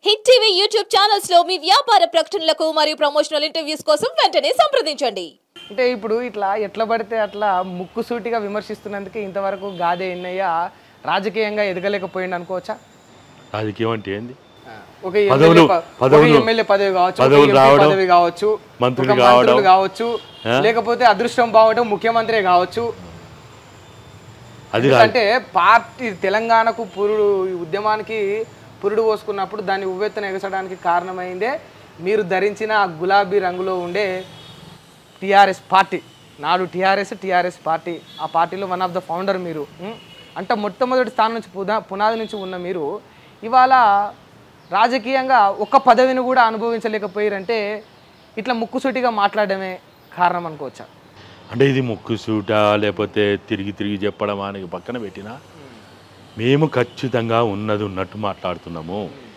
Hit TV YouTube channels లో మీ వ్యాపార ప్రకటనలకు మరియు ప్రమోషనల్ ఇంటర్వ్యూస్ కోసం వెంటనే సంప్రదించండి అంటే ఇప్పుడు ఇట్లా ఎట్లా పడితే అట్లా ముక్కుసూటిగా విమర్శిస్తున్నందుకే ఇంతవరకు గాదే ఎన్నయ్య రాజకీయంగా ఎదగలేకపోయింది అనుకోవచ్చా రాజకీయం అంటే ఏంది ఒక పదవులు- ఎమ్మెల్యే ప- ఒక పదవులు- ఎమ్మెల్యే పదవి కావచ్చు ఒక పదవులు ఎంపీ రావడం, పదవి కావచ్చు మంత్రులు ఒక కావడం. మంత్రులు కావచ్చు లేకపోతే అదృష్టం బాగటం ముఖ్యమంత్రి కావచ్చు అది రా- అంటే పార్టీ తెలంగాణకు పురుడు ఈ ఉద్యమానికి పురుడు పోసుకున్నప్పుడు దాన్ని ఉవ్వెత్తున ఎగసడానికి కారణమైందే మీరు ధరించిన ఆ గులాబీ రంగులో ఉండే టిఆర్ఎస్ పార్టీ నాడు టిఆర్ఎస్ టిఆర్ఎస్ పార్టీ ఆ పార్టీలో వన్ ఆఫ్ ద ఫౌండర్ మీరు ఉం? అంటే మొట్టమొదటి స్థానం నుంచి పునా పునాది నుంచి ఉన్న మీరు ఇవాళ రాజకీయంగా ఒక్క పదవిని కూడా అనుభవించలేకపోయారంటే ఇట్లా ముక్కుసూటిగా మాట్లాడడమే కారణం అనుకోవచ్చా అంటే ఇది ముక్కు సూట లేకపోతే తిరిగి తిరిగి చెప్పడం అని పక్కన పెట్టినా మేము ఖచ్చితంగా ఉన్నది ఉన్నట్టు మాట్లాడుతున్నాము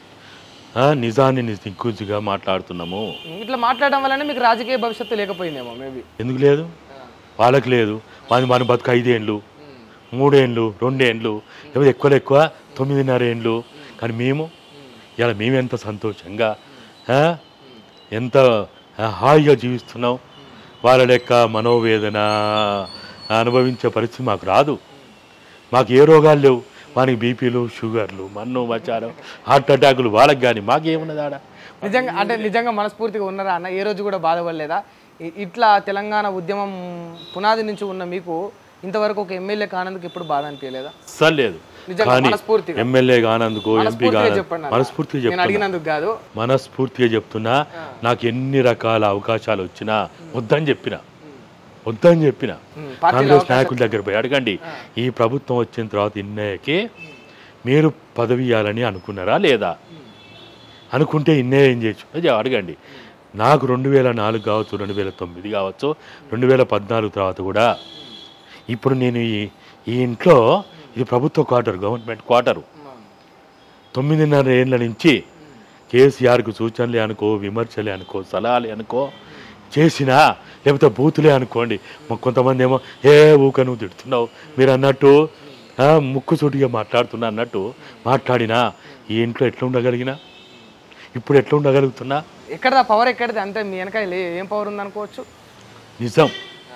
ఆ, నిజాన్ని నిక్కుచిగా మాట్లాడుతున్నాము ఇట్లా మాట్లాడడం వల్లనే మీకు రాజకీయ భవిష్యత్తు లేకపోయిందేమో మేబీ ఎందుకు లేదు వాళ్ళకి లేదు మన మన బతుకు ఐదేండ్లు మూడేండ్లు రెండేండ్లు లేకపోతే ఎక్కువ ఎక్కువ తొమ్మిదిన్నర ఏండ్లు కానీ మేము ఇలా మేము ఎంత సంతోషంగా ఆ, ఎంత ఆ, హాయిగా జీవిస్తున్నాం వాళ్ళ లెక్క మనోవేదన అనుభవించే పరిస్థితి మాకు రాదు మాకు ఏ రోగాలు లేవు మనకి బీపీలు షుగర్లు మన్ను మచారం హార్ట్ అటాకులు వాళ్ళకి కానీ మాకేమున్నది ఆడ నిజంగా అంటే నిజంగా మనస్ఫూర్తిగా ఉన్నారా అన్న ఏ రోజు కూడా బాధపడలేదా ఇ- ఇట్లా తెలంగాణ ఉద్యమం పునాది నుంచి ఉన్న మీకు ఇంతవరకు ఒక ఎమ్మెల్యే కానందుకు ఎప్పుడు బాధ అనిపించలేదా అస్సలు లేదు నిజంగా కానీ మనస్ఫూర్తిగా. ఎమ్మెల్యే కానందుకు ఎంపీ మనస్ఫూర్తిగా కానందుకు చెప్పండి అన్న. మనస్ఫూర్తిగా నేను చెప్తున్నా అడిగినందుకు కాదు మనస్ఫూర్తిగా చెప్తున్నా నాకు ఎన్ని రకాల అవకాశాలు వచ్చినా వద్దని చెప్పిన వద్దని చెప్పిన ఉమ్, పార్టీలో కాంగ్రెస్ నాయకుల దగ్గర పోయి అడగండి ఈ ప్రభుత్వం వచ్చిన తర్వాత ఇన్నయ్యకి మీరు పదవి ఇవ్వాలని అనుకున్నారా లేదా అనుకుంటే ఇన్నే ఏం చేయొచ్చు అది అడగండి నాకు రెండు వేల నాలుగు కావచ్చు రెండు వేల తొమ్మిది కావచ్చు రెండు వేల పద్నాలుగు తర్వాత కూడా ఇప్పుడు నేను ఈ ఈ ఇంట్లో ఇది ప్రభుత్వ క్వార్టర్ గవర్నమెంట్ క్వార్టరు తొమ్మిదిన్నర ఏళ్ళ నుంచి కేసీఆర్కు సూచనలే అనుకో విమర్శలే అనుకో సలహాలే అనుకో చేసినా లేకపోతే బూతులే అనుకోండి మా కొంతమంది ఏమో ఏ ఊక నువ్వు తిడుతున్నావు మీరు అన్నట్టు ఆ, ముక్కు సూటిగా మాట్లాడుతున్నా అన్నట్టు మాట్లాడినా ఈ ఇంట్లో ఎట్లా ఉండగలిగినా ఇప్పుడు ఎట్లా ఉండగలుగుతున్నా ఎక్కడ పవర్ ఎక్కడిది అంటే మీ వెనక లే- ఏం పవర్ ఉంది అనుకోవచ్చు నిజం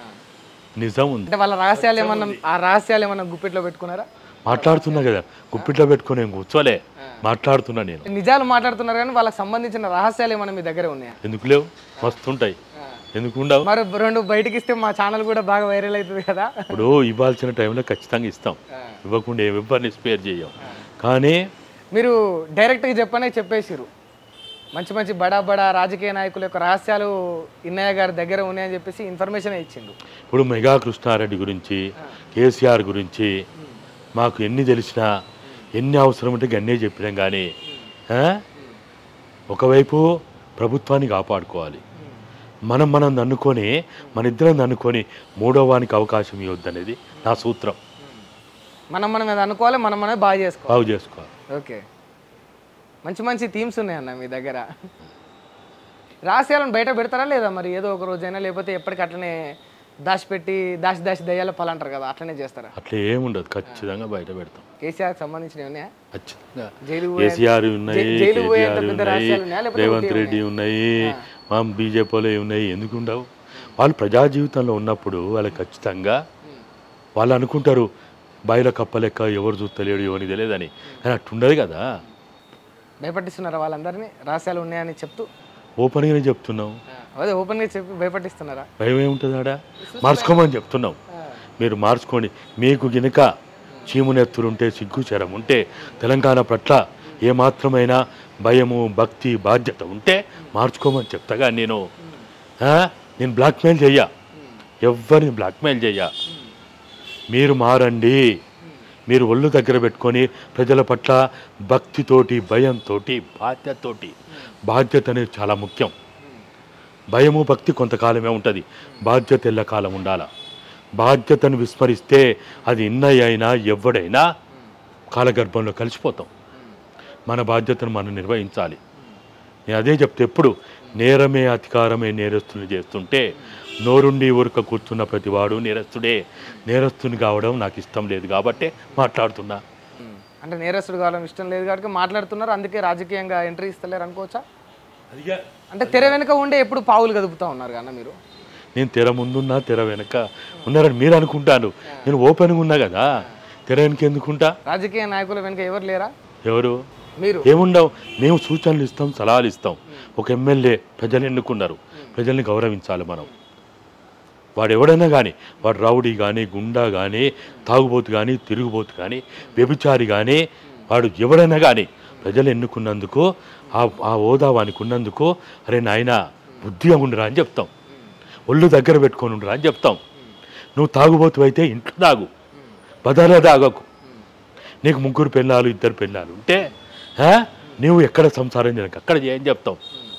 నిజం ఉంది అంటే వాళ్ళ రహస్యాలు ఏమన్నా ఆ రహస్యాలు ఏమన్నా గుప్పెట్లో పెట్టుకున్నారా మాట్లాడుతున్నా కదా గుప్పిట్లో పెట్టుకొని ఏం కూర్చోలే మాట్లాడుతున్నా నేను నిజాలు మాట్లాడుతున్నారు కానీ వాళ్ళకి సంబంధించిన రహస్యాలు ఏమన్నా మీ దగ్గర ఉన్నాయా ఎందుకు లేవు మస్తుంటాయి ఎందుకు ఉండవు మరి రెండు బయటికి ఇస్తే మా ఛానల్ కూడా బాగా వైరల్ అవుతుంది కదా ఇప్పుడు ఇవ్వాల్సిన టైంలో ఖచ్చితంగా ఇస్తాం ఇవ్వకుండా ఏమి ఇవ్వని స్పేర్ చేయం కానీ మీరు డైరెక్ట్గా చెప్పనే చెప్పేసిరు మంచి మంచి బడా బడా రాజకీయ నాయకుల యొక్క రహస్యాలు ఇన్నయ్య గారి దగ్గర ఉన్నాయని చెప్పేసి ఇన్ఫర్మేషన్ ఇచ్చిండు ఇప్పుడు మెగా కృష్ణారెడ్డి గురించి కేసీఆర్ గురించి మాకు ఎన్ని తెలిసినా ఎన్ని అవసరం ఉంటే అన్నీ చెప్పినాం కానీ ఆ? ఒకవైపు ప్రభుత్వాన్ని కాపాడుకోవాలి మనం మనం నన్నుకొని మన ఇద్దరం నన్నుకొని మూడో వానికి అవకాశం ఇవ్వద్దు అనేది నా సూత్రం మనం మనం అది అనుకోవాలి మనం మనం బాగా చేసుకోవాలి బాగు చేసుకోవాలి ఓకే మంచి మంచి థీమ్స్ ఉన్నాయన్న మీ దగ్గర రహస్యాలను బయట పెడతారా లేదా మరి ఏదో ఒక రోజైనా లేకపోతే ఎప్పటికీ అట్లనే దాచిపెట్టి దాచి దాచి దయ్యాల పాలంటారు కదా అట్లనే చేస్తారా అట్లా ఏముండదు ఖచ్చితంగా బయట పెడతాం కేసీఆర్కి సంబంధించినవి ఉన్నాయా ఖచ్చితంగా జైలు పోయే- కేసీఆర్ ఉన్నాయి జై- జైలు పోయేంత కేటీఆర్ పెద్ద ఉన్నాయి రహస్యాలు ఉన్నాయా? లేకపోతే రేవంత్ ఒకటే రెడ్డి ఉన్నాయి మా బీజేపీలో ఉన్నాయి ఎందుకు ఉండవు వాళ్ళు ప్రజా జీవితంలో ఉన్నప్పుడు వాళ్ళకి ఖచ్చితంగా వాళ్ళు అనుకుంటారు బయల కప్పలెక్క ఎవరు చూస్తలేడు ఎవరిని తెలియదని కానీ అట్టుండదు కదా భయపట్టిస్తున్నారా వాళ్ళందరినీ రహస్యాలు ఉన్నాయని చెప్తూ ఓపెన్గానే చెప్తున్నాం అదే ఓపెన్గా చెప్పి భయపట్టిస్తున్నారా భయం ఏముంటుంది ఆడ మార్చుకోమని చెప్తున్నాం మీరు మార్చుకోండి మీకు గినక చీమునెత్తులుంటే సిగ్గు చెరం ఉంటే తెలంగాణ పట్ల ఏమాత్రమైన భయము భక్తి బాధ్యత ఉంటే మార్చుకోమని చెప్తాగా నేను ఆ? నేను బ్లాక్మెయిల్ చెయ్య ఎవరిని బ్లాక్మెయిల్ చెయ్య మీరు మారండి మీరు ఒళ్ళు దగ్గర పెట్టుకొని ప్రజల పట్ల భక్తితోటి భయంతో బాధ్యతతోటి బాధ్యత అనేది చాలా ముఖ్యం భయము భక్తి కొంతకాలమే ఉంటుంది బాధ్యత ఎల్లకాలం ఉండాల బాధ్యతను విస్మరిస్తే అది ఇన్నయ్య అయినా ఎవడైనా కాలగర్భంలో కలిసిపోతాం మన బాధ్యతను మనం నిర్వహించాలి నేను అదే చెప్తే ఎప్పుడు నేరమే అధికారమే నేరస్తుని చేస్తుంటే నోరుండి ఊరక కూర్చున్న ప్రతివాడు నేరస్తుడే నేరస్తుని కావడం నాకు ఇష్టం లేదు కాబట్టే మాట్లాడుతున్నా అంటే నేరస్తుడు కావాలని ఇష్టం లేదు కాబట్టి మాట్లాడుతున్నారు అందుకే రాజకీయంగా ఎంట్రీ ఇస్తలేరు అనుకోవచ్చా అదిగా అంటే తెర వెనుక ఉండే ఎప్పుడు పావులు కదుపుతా ఉన్నారు కన్నా మీరు నేను తెర ముందున్నా తెర వెనక ఉన్నారని మీరు అనుకుంటాను నేను ఓపెన్గా ఉన్నా కదా తెర వెనక ఎందుకుంటా రాజకీయ నాయకుల వెనుక ఎవరు లేరా ఎవరు మీరు ఏముండవు మేము సూచనలు ఇస్తాం సలహాలు ఇస్తాం ఒక ఎమ్మెల్యే ప్రజలు ఎన్నుకున్నారు ప్రజల్ని గౌరవించాలి మనం వాడు ఎవడైనా కానీ వాడు రౌడీ కానీ గుండా కానీ తాగుబోతు కానీ తిరుగుబోతు కానీ వ్యభిచారి కానీ వాడు ఎవడైనా కానీ ప్రజలు ఎన్నుకున్నందుకు ఆ ఆ హోదా వానికి ఉన్నందుకు అరే నాయన బుద్ధిగా ఉండరా అని చెప్తాం ఒళ్ళు దగ్గర పెట్టుకొని ఉండరా అని చెప్తాం నువ్వు తాగుబోతు అయితే ఇంట్లో తాగు బదారా తాగకు నీకు ముగ్గురు పెళ్ళాలు ఇద్దరు పెళ్ళాలు ఉంటే ఆ, నువ్వు ఎక్కడ సంసారం చేయక అక్కడ చేయని చెప్తాం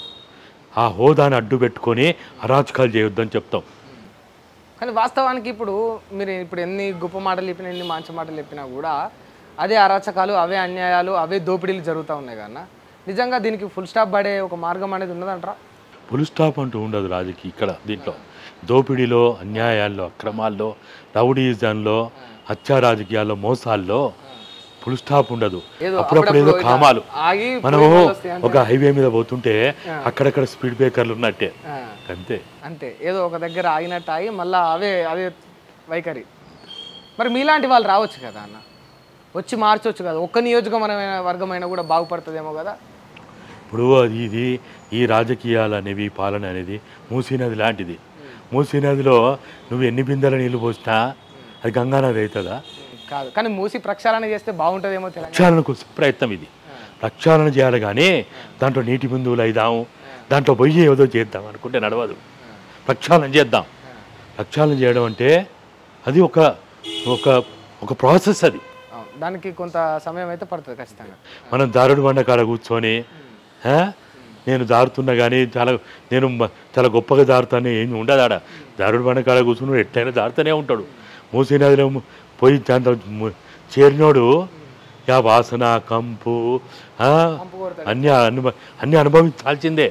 ఆ హోదాని అడ్డు పెట్టుకొని అరాచకాలు చేయొద్దని చెప్తాం కానీ వాస్తవానికి ఇప్పుడు మీరు ఇప్పుడు ఎన్ని గొప్ప మాటలు చెప్పినా ఎన్ని మంచి మాటలు చెప్పినా కూడా అదే అరాచకాలు అవే అన్యాయాలు అవే దోపిడీలు జరుగుతూ ఉన్నాయి కన్నా నిజంగా దీనికి ఫుల్ స్టాప్ పడే ఒక మార్గం అనేది ఉన్నదంటారా ఫుల్ స్టాప్ అంటూ ఉండదు రాజకీయ ఇక్కడ దీంట్లో దోపిడీలో అన్యాయాల్లో అక్రమాల్లో రౌడీజంలో హత్యా రాజకీయాల్లో మోసాల్లో ఫుల్ స్టాప్ ఉండదు ఏదో అప్పుడప్పుడు ఏదో అప్పుడప్పుడు కామాలు ఆగి మనము పోయి మళ్ళీ వస్తాయి ఒక హైవే మీద పోతుంటే అక్కడక్కడ స్పీడ్ బ్రేకర్లు ఉన్నట్టే ఆ, అంతే అంతే ఏదో ఒక దగ్గర ఆగినట్టు ఆగి మళ్ళీ అవే అవే వైఖరి మరి మీలాంటి వాళ్ళు రావచ్చు కదా అన్న వచ్చి మార్చొచ్చు కదా ఒక్క నియోజకవర్గమైన వర్గమైనా కూడా బాగుపడుతుందేమో కదా ఇప్పుడు అది ఇది ఈ రాజకీయాలు అనేవి ఈ పాలన అనేది మూసీ నది లాంటిది మూసీ నదిలో నువ్వు ఎన్ని బిందెల నీళ్లు పోసినా అది గంగా నది అవుతుందా కాదు కానీ మూసి ప్రక్షాళన చేస్తే బాగుంటుందేమో తెలంగాణ ప్రక్షాళన కోసం ప్రయత్నం ఇది ప్రక్షాళన చేయాలి కానీ దాంట్లో నీటి బిందువులు అయిదాం దాంట్లో పొయ్యి ఏదో చేద్దాం అనుకుంటే నడవదు ప్రక్షాళన చేద్దాం ప్రక్షాళన చేయడం అంటే అది ఒక ఒక ఒక ప్రాసెస్ అది అవును. దానికి కొంత సమయం అయితే పడుతుంది ఖచ్చితంగా మనం దారుడు బండ కాడ కూర్చొని ఆ, నేను దారుతున్నా కానీ చాలా నేను మ- చాలా గొప్పగా దారుతాను ఏమి ఉండదు ఆడ దారుడు బండ కాడ కూర్చుని ఎట్లయినా దారుతూనే ఉంటాడు మూసీ నదిలో ము- పోయి దాంట్లో ము- చేరినోడు యా వాసన కంపు ఆ, అన్ని అనుభ అన్ని అనుభవించాల్సిందే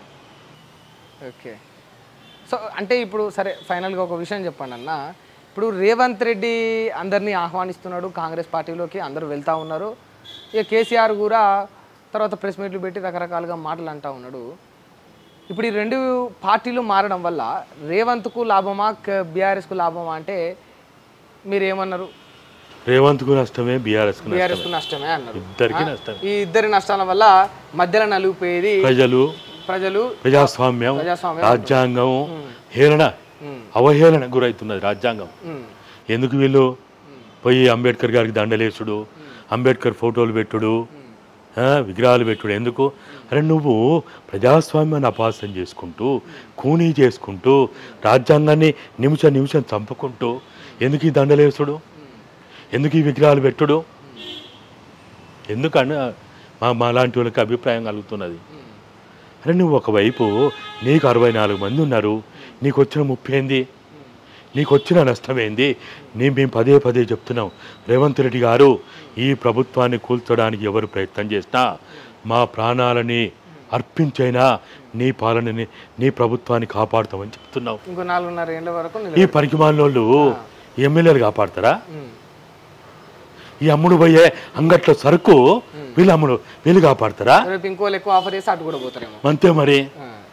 ఓకే సో అంటే ఇప్పుడు సరే ఫైనల్గా ఒక విషయం చెప్పండి అన్న ఇప్పుడు రేవంత్ రెడ్డి అందరినీ ఆహ్వానిస్తున్నాడు కాంగ్రెస్ పార్టీలోకి అందరూ వెళ్తూ ఉన్నారు ఇక కేసీఆర్ కూడా తర్వాత ప్రెస్ మీట్లు పెట్టి రకరకాలుగా మాటలు అంటూ ఉన్నాడు ఇప్పుడు ఈ రెండు పార్టీలు మారడం వల్ల రేవంత్కు లాభమా బీఆర్ఎస్కు లాభమా అంటే మీరు ఏమన్నారు రేవంత్కు నష్టమే బీఆర్ఎస్కు నష్టమే బీఆర్ఎస్కు నష్టమే అన్నారు ఇద్దరికి నష్టం ఈ ఇద్దరి నష్టాల వల్ల మధ్యలో నలిగిపోయేది ప్రజలు ప్రజలు ప్రజాస్వామ్యం ప్రజాస్వామ్యం రాజ్యాంగం హేళన అవహేళన గురవుతున్నది రాజ్యాంగం ఉమ్, ఎందుకు వీళ్ళు పోయి అంబేద్కర్ గారికి దండలేసుడు అంబేద్కర్ ఫోటోలు పెట్టుడు ఆ, విగ్రహాలు పెట్టుడు ఎందుకు అరే నువ్వు ప్రజాస్వామ్యాన్ని అపాసం చేసుకుంటూ కూనీ చేసుకుంటూ రాజ్యాంగాన్ని నిమిషం నిమిషం చంపుకుంటూ ఎందుకు ఈ దండలేసుడు ఎందుకు ఈ విగ్రహాలు పెట్టుడు ఎందుకని మా మా లాంటి వాళ్ళకి అభిప్రాయం కలుగుతున్నది అరే నువ్వు ఒకవైపు నీకు అరవై నాలుగు మంది ఉన్నారు నీకు వచ్చిన ముప్పై ఏంది నీకు వచ్చిన నష్టం ఏంది నీ మేము పదే పదే చెప్తున్నాం రేవంత్ రెడ్డి గారు ఈ ప్రభుత్వాన్ని కూల్చడానికి ఎవరు ప్రయత్నం చేసినా మా ప్రాణాలని అర్పించైనా నీ పాలనని నీ ప్రభుత్వాన్ని కాపాడుతామని చెప్తున్నాం ఇంకో నాలుగున్నర ఏళ్ళ వరకు నిల- ఈ పనికిమాలినోళ్ళు ఎమ్మెల్యేలు కాపాడతారా ఉమ్, ఈ అమ్ముడు పోయే అంగట్లో సరుకు వీళ్ళు అమ్ముడు వీళ్ళు కాపాడతారా రేపు ఇంకోళ్ళు ఎక్కువ ఆఫర్ చేసి అటు కూడా పోతారేమో అంతే మరి ఆ.